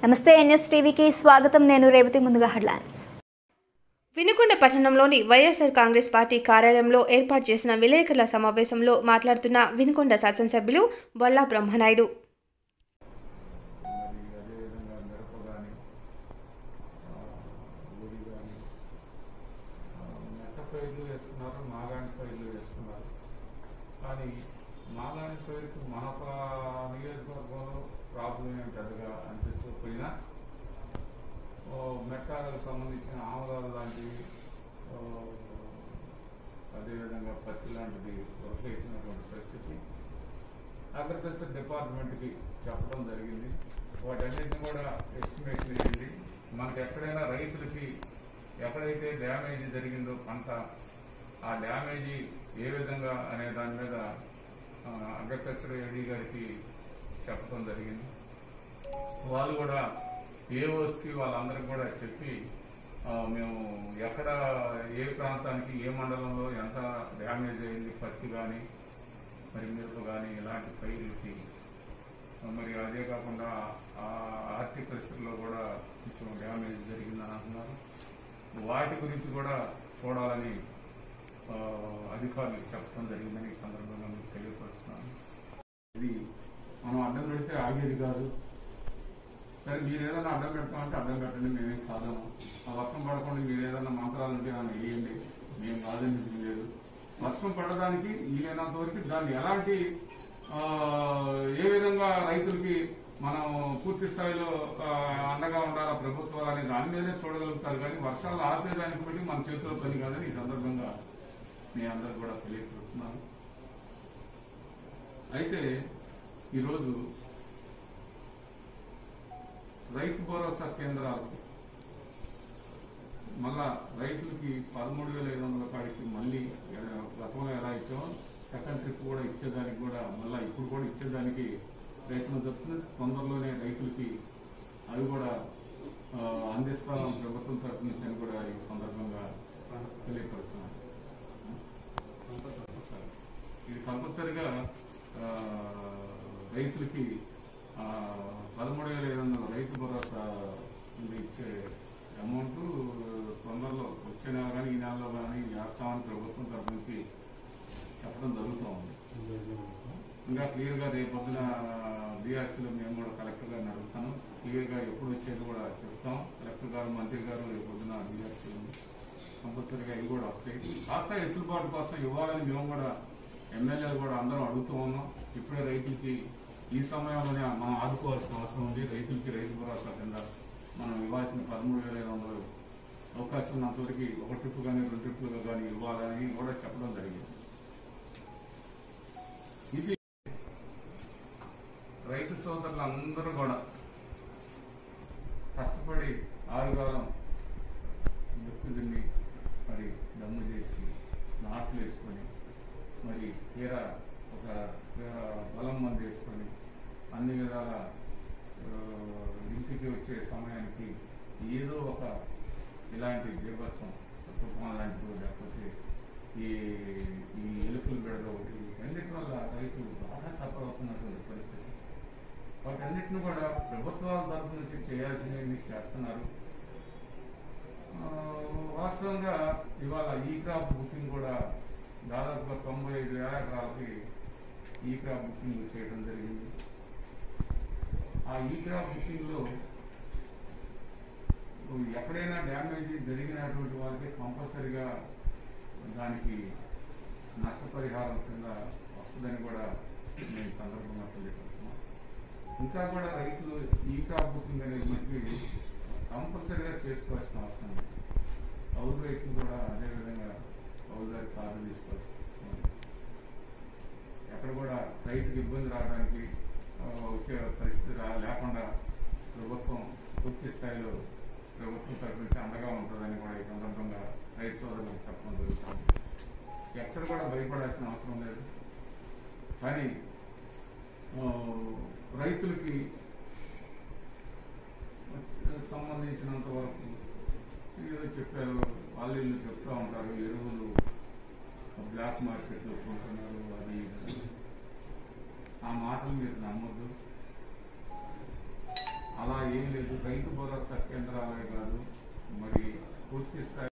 నమస్తే ఎన్ఎస్ టీవీకి స్వాగతం నేను రేవతి ముందుగా హెడ్లైన్స్ వినుకొండ పట్టణంలోని వైఎస్ఆర్ కాంగ్రెస్ పార్టీ కార్యాలయంలో ఏర్పాటు చేసిన విలేకరుల సమావేశంలో మాట్లాడుతున్న వినుకొండ శాసనసభ్యులు బొల్లా బ్రహ్మనాయుడు మరి అదేవిధంగా మిరప కానీ ఊరి కానీ మెట్ట పైర్లు వేసుకున్నారు మాగాణి పైర్లు వేసుకున్నారు కానీ మాగాణి పైరుకు మన ప- నియోజకవర్గంలో ప్రాబ్లం ఏం పెద్దగా అనిపించకపోయినా ఓ మెట్టాలకు సంబంధించిన ఆమదాలు లాంటివి ఓ, అదేవిధంగా పత్తి లాంటిది వేసినటువంటి పరిస్థితి అగ్రికల్చర్ డిపార్ట్మెంట్కి చెప్పడం జరిగింది వాటన్నిటిని కూడా ఎస్టిమేషన్ వేయండి మనకి ఎక్కడైనా రైతులకి ఎక్కడైతే డ్యామేజ్ జరిగిందో పంట ఆ డ్యామేజీ ఏ విధంగా అనే దాని మీద ఆ, అగ్రికల్చర్ ఏడీ గారికి చెప్పడం జరిగింది వాళ్ళు కూడా ఏఓస్కి వాళ్ళందరికి కూడా చెప్పి ఆ, మేము ఎక్కడ ఏ ప్రాంతానికి ఏ మండలంలో ఎంత డ్యామేజ్ అయింది పత్తి కానీ మరి మిరప కానీ ఇలాంటి పైరులకి మరి అదే కాకుండా ఆ హార్టికల్చర్లో కూడా కొంచెం డ్యామేజ్ జరిగిందని అంటున్నారు వాటి గురించి కూడా చూడాలని ఆ, అధికారులకు చెప్పడం జరిగిందని ఈ సందర్భంగా మీకు తెలియపరుస్తున్నాను ఇది మనం అడ్డం పెడితే ఆగేది కాదు సరే మీరు ఏదైనా అడ్డం పెడతామంటే అడ్డం పెట్టండి మేమేం కాదను ఆ వర్షం పడకుండా మీరు ఏదైనా మంత్రాలు ఉంటే ఏమైనా వేయండి మేము కాదని లేదు వర్షం పడడానికి వీలైనంత వరకు దాన్ని ఎలాంటి ఆ, ఏ విధంగా రైతులకి మనం పూర్తి స్థాయిలో ఆ, అండగా ఉండాలా ప్రభుత్వాలు అనే దాని మీదే చూడగలుగుతారు కానీ వర్షాలు ఆపేదానికి బట్టి మన చేతిలో పని కాదని ఈ సందర్భంగా మీ అందరు కూడా తెలియపరుస్తున్నాను అయితే ఈరోజు రైతు భరోసా కేంద్రాలు మళ్ళా రైతులకి పదమూడు వేల ఐదు వందల కాడికి మళ్ళీ ఆ, గతంలో ఎలా ఇచ్చామో సెకండ్ ట్రిప్ కూడా ఇచ్చేదానికి కూడా మళ్ళీ ఇప్పుడు కూడా ఇచ్చేదానికి ప్రయత్నం జరుగుతుంది తొందరలోనే రైతులకి అవి కూడా ఆ, అందిస్తాం ప్రభుత్వం తరఫు నుంచి అని కూడా ఈ సందర్భంగా తెలియపరుస్తున్నాను ఇది కంపల్సరిగా ఆ, రైతులకి ఆ, పదమూడు వేల ఐదు వందల రైతు భరోసా ఇది ఇచ్చే అమౌంట్ తొందరలో వచ్చే నెల కానీ ఈ నెలలో కానీ వేస్తామని ప్రభుత్వం తరఫు నుంచి చెప్పడం జరుగుతూ ఉంది ఇంకా క్లియర్ గా రేపు పొద్దున బీఆర్సీలో మేము కూడా కలెక్టర్ గారిని అడుగుతాను క్లియర్ గా ఎప్పుడు వచ్చేది కూడా చెప్తాం కలెక్టర్ గారు మంత్రి గారు రేపు పొద్దున బీఆర్సీ కంపల్సరీగా ఇవి కూడా వస్తాయి కాస్త వెసులుబాటు కోసం ఇవ్వాలని మేము కూడా ఎమ్మెల్యేలు కూడా అందరం అడుగుతూ ఉన్నాం ఇప్పుడే రైతులకి ఈ సమయంలోనే మనం ఆదుకోవాల్సిన అవసరం ఉంది రైతులకి రైతు భరోసా కింద మనం ఇవ్వాల్సిన పదమూడు వేల ఐదు వందలు అవకాశం ఉన్నంతవరకు ఒక ట్రిప్ కానీ రెండు ట్రిప్పులు కానీ ఇవ్వాలని కూడా చెప్పడం జరిగింది ఇది రైతు సోదరులు అందరూ కూడా కష్టపడి ఆరుగాలం దుక్కుదిన్ని మరి దమ్ము చేసి నాట్లు వేసుకొని మరి తీరా ఒక తీరా బలం మంది వేసుకొని అన్ని విధాల ఆ, ఇంటికి వచ్చే సమయానికి ఏదో ఒక ఇలాంటి బీభత్సం తుఫాన్ లాంటివి లేకపోతే ఈ ఈ ఎలుకలు బెడద ఒకటి అన్నిటి వల్ల రైతు బాగా సఫర్ అవుతున్నటువంటి పరిస్థితి వాటన్నిటిని కూడా ప్రభుత్వాల తరఫు నుంచి చేయాల్సినవి చేస్తున్నారు ఆ, వాస్తవంగా ఇవాళ ఈ క్రాప్ బుకింగ్ కూడా దాదాపుగా తొంభై ఐదు వేల ఎకరాలకి ఈ క్రాప్ బుకింగ్ చేయడం జరిగింది ఆ ఈ క్రాప్ బుకింగ్ లో ఎక్కడైనా డ్యామేజ్ జరిగినటువంటి వాళ్ళకి కంపల్సరిగా దానికి నష్టపరిహారం కింద వస్తుందని కూడా నేను ఈ సందర్భంగా తెలియపరుస్తున్నాను ఇంకా కూడా రైతులు ఈ క్రాప్ బుకింగ్ అనేది మనకి కంపల్సరీగా చేసుకోవాల్సిన అవసరం ఉంది కౌలు రైతులు కూడా అదే విధంగా కౌలుదారి కార్డు తీసుకోవాల్సి వస్తుంది ఎక్కడ కూడా రైతుకి ఇబ్బంది రావడానికి ఆ, వచ్చే పరిస్థితి రా లేకుండా ప్రభుత్వం పూర్తి స్థాయిలో ప్రభుత్వం తరఫు నుంచి అండగా ఉంటుందని కూడా ఈ సందర్భంగా రైతు సోదరులకు చెప్పడం జరుగుతుంది ఎక్కడ కూడా భయపడాల్సిన అవసరం లేదు కానీ ఆ, రైతులకి సంబంధించినంత వరకు ఏదో చెప్పారు వాళ్ళు వీళ్ళు చెప్తా ఉంటారు ఎరువులు బ్లాక్ మార్కెట్లో కొంటున్నారు అది ఇది. ఆ మాటలు మీరు నమ్మొద్దు ఆ అలా ఏం లేదు రైతు భరోసా కేంద్రాలే కాదు మరి పూర్తి స్థాయి